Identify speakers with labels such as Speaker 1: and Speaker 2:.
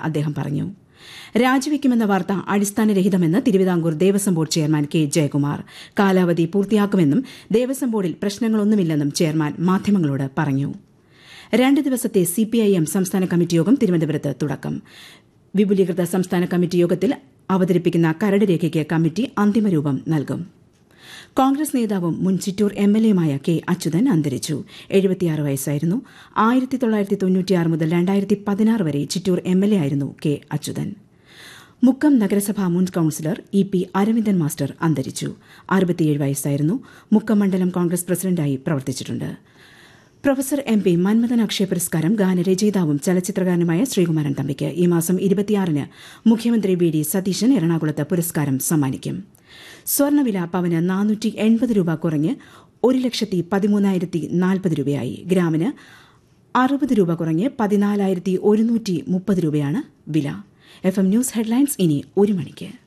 Speaker 1: അദ്ദേഹം പറഞ്ഞു രാജിവെക്കുമെന്ന വാർത്ത അടിസ്ഥാനരഹിതമെന്ന് Travancore Devaswom board chairman K Jayakumar കാലാവധി പൂർത്തിയാക്കുമെന്നും ദേവസ്വം ബോർഡിൽ പ്രശ്നങ്ങളൊന്നുമില്ലെന്നും ചെയർമാൻ മാധ്യമങ്ങളോട് പറഞ്ഞു രണ്ട് ദിവസത്തെ സിപിഐഎം സംസ്ഥാന കമ്മിറ്റി യോഗം തിരുവനന്തപുരത്ത് തുടക്കം വിപുലീകൃത സംസ്ഥാന കമ്മിറ്റി യോഗത്തിൽ അവതരിപ്പിക്കുന്ന കരട് രേഖയ്ക്ക് കമ്മിറ്റി അന്തിമരൂപം നൽകും കോൺഗ്രസ് നേതാവും മുൻ ചിറ്റൂർ എം എൽ എയുമായ കെ അച്യുതൻ അന്തരിച്ചു എഴുപത്തിയാറ് വയസ്സായിരുന്നു ആയിരത്തി തൊള്ളായിരത്തി തൊണ്ണൂറ്റിയാറ് മുതൽ രണ്ടായിരത്തി പതിനാറ് വരെ ചിറ്റൂർ എം എൽ എ ആയിരുന്നു കെ അച്യുതൻ മുക്കം നഗരസഭാ മുൻ councillor E P Aravindan master അന്തരിച്ചു അറുപത്തിയേഴ് വയസ്സായിരുന്നു മുക്കം മണ്ഡലം കോൺഗ്രസ് പ്രസിഡന്റായി പ്രവർത്തിച്ചിട്ടുണ്ട് professor M P Manmadhan Akshaya പുരസ്കാരം ഗാനരചയിതാവും ചലച്ചിത്രകാരനുമായ ശ്രീകുമാരൻ തമ്പിക്ക് ഈ മാസം ഇരുപത്തിയാറിന് മുഖ്യമന്ത്രി വി ഡി സതീശൻ എറണാകുളത്ത് പുരസ്കാരം സമ്മാനിക്കും സ്വർണ്ണവില പവന് നാനൂറ്റി എൺപത് രൂപ കുറഞ്ഞ് ഒരു ലക്ഷത്തി പതിമൂന്നായിരത്തി നാൽപ്പത് രൂപയായി ഗ്രാമിന് അറുപത് രൂപ കുറഞ്ഞ് പതിനാലായിരത്തി ഒരുന്നൂറ്റി മുപ്പത് രൂപയാണ് വില എഫ് എം ന്യൂസ് ഹെഡ്ലൈൻസ് ഇനി ഒരു മണിക്ക്